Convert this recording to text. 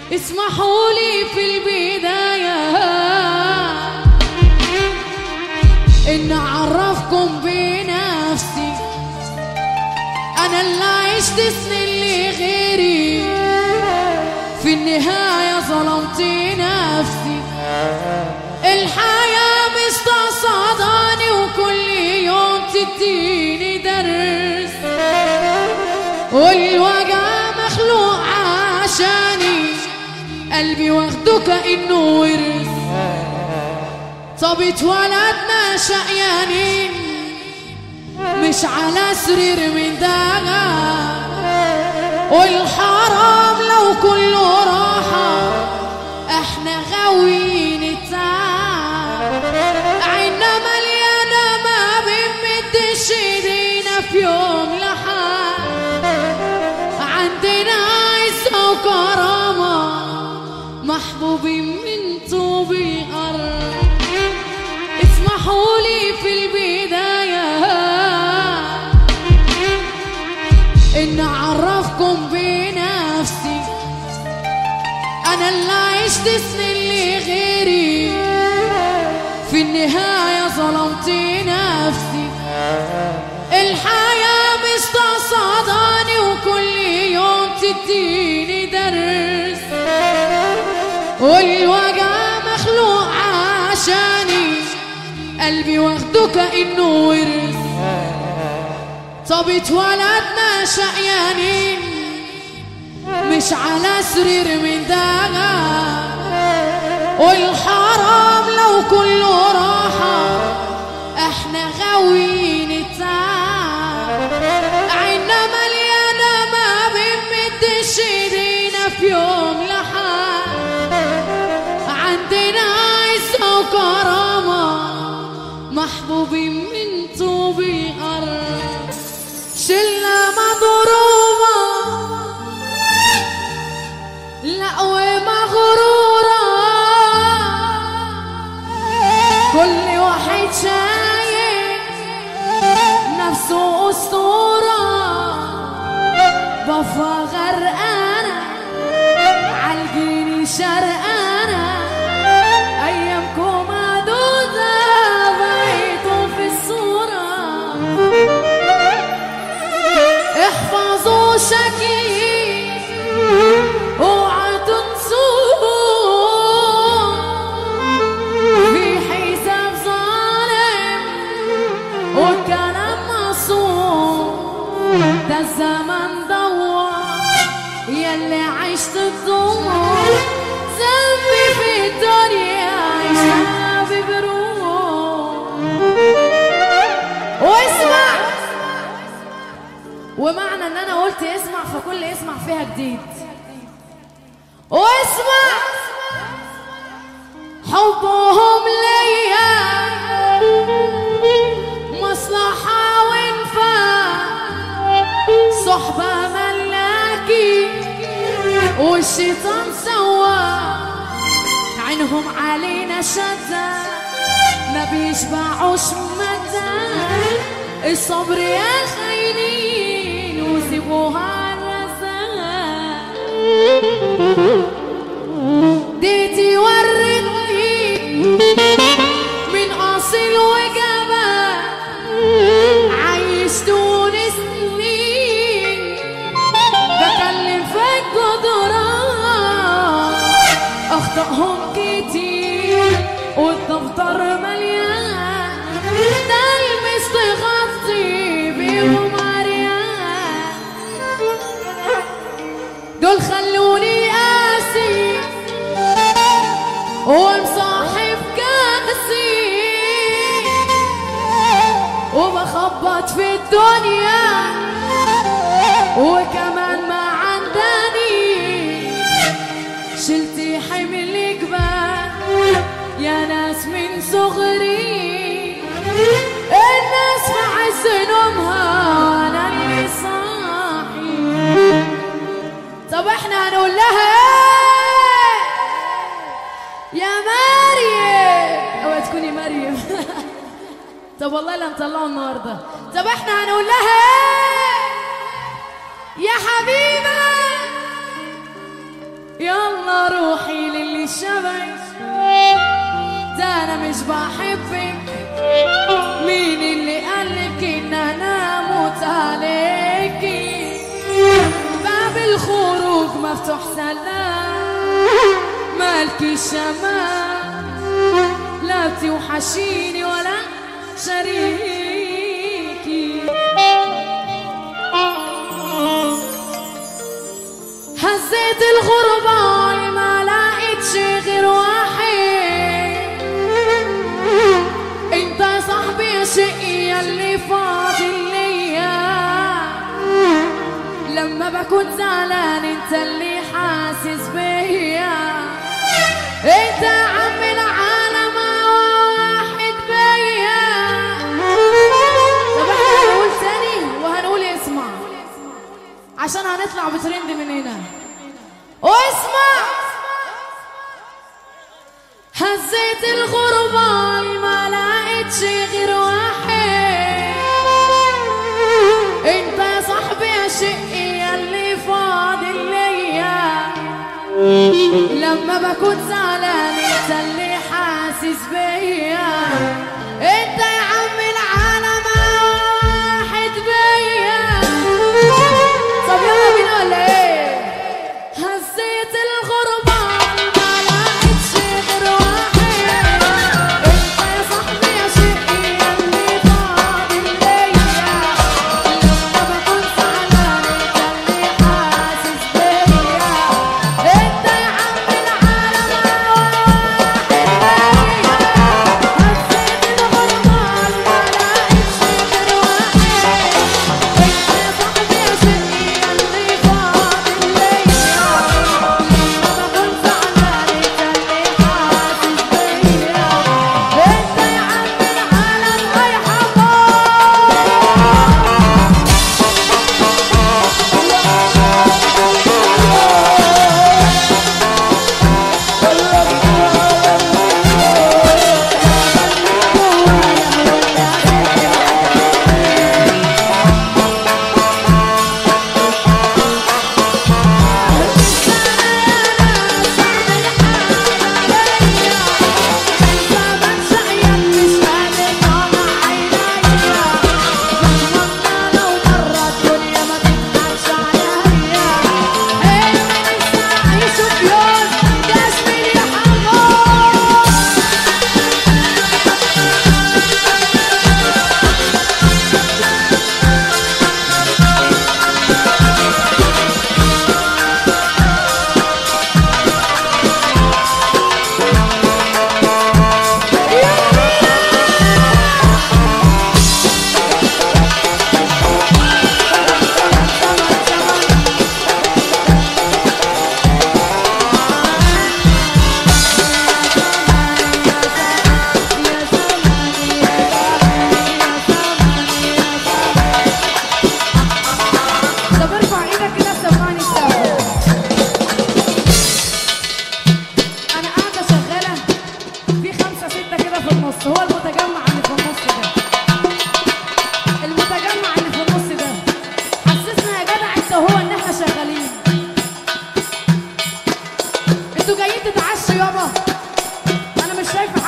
اسمحوا لي في البداية إن أعرفكم بنفسي أنا اللي عشت سنين لغيري في النهاية ظلمت نفسي الحياة مستصعداني وكل يوم تديني درس والوجع مخلوق عشاني قلبي واخده كأنه ورث طب اتولدنا شقيانين مش على سرير من دغا والحرام لو كله راحة احنا غاويين التعب عنا مليانة ما بنمدش ايدينا في يوم لحد عندنا عزة وكرامة محبوبين من طوب الأرض اسمحوا لي في البداية إن أعرفكم بنفسي أنا اللي عشت سنين لغيري في النهاية ظلمت نفسي الحياة مستصعداني وكل يوم تديني درس والوجع مخلوق عشاني قلبي واخده كأنه ورث طب اتولدنا شقيانين مش على سرير من دغا والحرام لو كله راحة احنا غاويين التعب عنا مليانة ما بنمدش ايدينا في يوم لحد عندنا عزة وكرامة محبوبين من طوب الأرض شلة مضروبة لا ومغرورة كل واحد شايف نفسه أسطورة بفا غرقانة عالجيني شرقانة أيامكم معدودة بقيتوا في الصورة احفظوا شكلي اوعى تنسوه في حساب ظالم والكلام مصون ده الزمن دوار يلي عشت الدور ذنبي في الدنيا عشتها ببروح واسمع ومعنى ان انا قلت اسمع فكل اسمع فيها جديد واسمع حبهم ليا مصلحة وانفاق صحبة ملاكي والشيطان سوا عينهم علينا شدة ما بيشبعوش مدى الصبر يا خاينين وسيبوها عالرزاق ديتي ورتني من اصل وجبان عيشتوني سنين بكلم في الجدران اخطائهم كتير والدفتر مليان ده المستغطي بيهم عريان دول خلوني قاسي ومصاحب كاسي وبخبط في الدنيا وكمان ما عندني شلتي حمل جبال يا ناس من صغري الناس في عز نومها وانا اللي صاحي طب احنا هنقول لها ايه يا مريم اوعي تكوني مريم طب والله لا نطلعه النهارده طب احنا هنقول لها ايه يا حبيبه يلا روحي للي شبك ده انا مش بحبك مين اللي قالك ان انا اموت عليكي باب الخروج مفتوح سلام مالكي شمال لا توحشيني ولا شريكي هزيت الغربة ما لقيتش غير واحد انت يا صاحبي يا شقي اللي فاضل ليا لما بكون زعلان انت اللي حاسس بيا انت يا عم العالم واحد بيا طب احنا هنقول تاني وهنقول اسمع عشان هنطلع بترند من هنا واسمع هزيت الغربة ما لقيتش غير واحد انت يا صاحبي يا شقي اللي فاضل ليا لما بكون زعلان انت اللي حاسس بيا انت يا عم العالم واحد بيا طب يلا بينا ولا ايه هزيت الغربة ما لقيتش غير واحد انت يا صاحبي يا شقي اللي فاضل ليا لما بكون زعلان انت اللي حاسس بيا انت يا عم العالم واحد بيا هزيت الغربة ما لقيتش غير واحد انت يا صاحبي يا شقي اللي فاضل ليا لما بكون زعلان انت اللي حاسس بيا انت يا عم العالم ارحمه طب ارفع ايدك كده سمعني السقف انا قاعده شغاله في خمسه سته كده في النص هو المتجمع اللي في النص ده المتجمع اللي في النص ده حسسنا يا جدع انت وهو ان احنا شغالين انتوا جايين تتعشوا يابا انا مش شايفه